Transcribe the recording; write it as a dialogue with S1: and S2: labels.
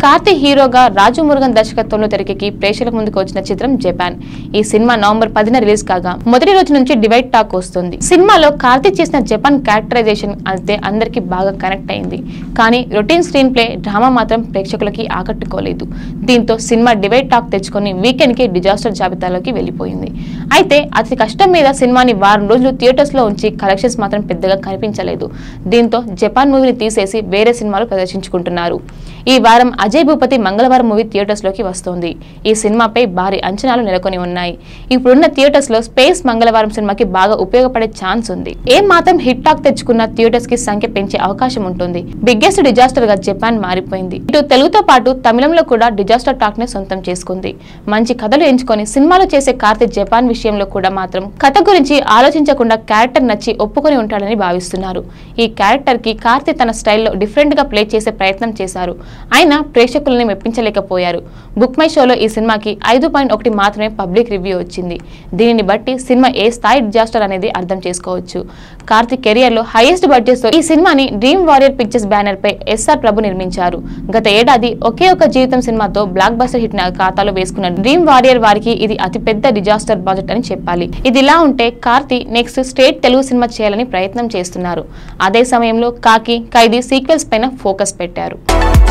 S1: కార్తీ హీరోగా రాజు మురుగన్ దర్శకత్వంలో తెరకెక్కి ప్రేక్షకుల ముందుకు వచ్చిన చిత్రం జపాన్ ఈ సినిమా నవంబర్ పదిన రిలీజ్ కాగా మొదటి రోజు నుంచి డివైడ్ టాక్ వస్తుంది సినిమాలో కార్తీ చేసిన జపాన్ క్యారెక్టరైజేషన్ అయితే అందరికీ బాగా కనెక్ట్ అయింది కానీ రొటీన్ స్క్రీన్ ప్లే డ్రామా మాత్రం ప్రేక్షకులకి ఆకట్టుకోలేదు దీంతో సినిమా డివైడ్ టాక్ తెచ్చుకొని వీకెండ్ కి డిజాస్టర్ జాబితాలోకి వెళ్ళిపోయింది అయితే అతి కష్టం మీద సినిమాని వారం రోజులు థియేటర్స్ లో ఉంచి కలెక్షన్స్ మాత్రం పెద్దగా కనిపించలేదు దీంతో జపాన్ మూవీని తీసేసి వేరే సినిమాలు ప్రదర్శించుకుంటున్నారు ఈ వారం అజయ్ భూపతి మంగళవారం మూవీ థియేటర్స్ లోకి వస్తోంది ఈ సినిమాపై భారీ అంచనాలు నెలకొని ఉన్నాయి ఇప్పుడున్న థియేటర్స్ లో స్పేస్ మంగళవారం సినిమాకి బాగా ఉపయోగపడే ఛాన్స్ ఉంది ఏ మాత్రం హిట్ టాక్ తెచ్చుకున్న థియేటర్స్ కి సంఖ్య పెంచే అవకాశం ఉంటుంది బిగ్గెస్ట్ డిజాస్టర్ గా జపాన్ మారిపోయింది ఇటు తెలుగుతో పాటు తమిళంలో కూడా డిజాస్టర్ టాక్ ని సొంతం చేసుకుంది మంచి కథలు ఎంచుకొని సినిమాలు చేసే కార్తీక్ జపాన్ విషయంలో కూడా మాత్రం కథ గురించి ఆలోచించకుండా క్యారెక్టర్ నచ్చి ఒప్పుకొని ఉంటాడని భావిస్తున్నారు ఈ క్యారెక్టర్ కి కార్తీక్ తన స్టైల్లో డిఫరెంట్ గా ప్లే చేసే ప్రయత్నం చేశారు అయినా ప్రేక్షకులని మెప్పించలేకపోయారు బుక్ మై షోలో ఈ సినిమాకి ఐదు పాయింట్ ఒకటి మాత్రమే పబ్లిక్ రివ్యూ వచ్చింది దీనిని బట్టి సినిమా ఏ స్థాయి డిజాస్టర్ అనేది అర్థం చేసుకోవచ్చు కార్తిక్ కెరియర్ లో హైయెస్ట్ బడ్జెట్ తో ఈ సినిమాని డ్రీమ్ వారియర్ పిక్చర్స్ బ్యానర్ పై ఎస్ఆర్ ప్రభు నిర్మించారు గత ఏడాది ఒకే ఒక జీవితం సినిమాతో బ్లాక్ బస్టర్ హిట్ ని ఖాతాలో వేసుకున్న డ్రీమ్ వారియర్ వారికి ఇది అతిపెద్ద డిజాస్టర్ ప్రాజెక్ట్ అని చెప్పాలి ఇది ఇలా ఉంటే Karthi next state Telugu cinema చేయాలని ప్రయత్నం చేస్తున్నారు అదే సమయంలో కాకి ఖైదీ సీక్వెల్స్ పైన ఫోకస్ పెట్టారు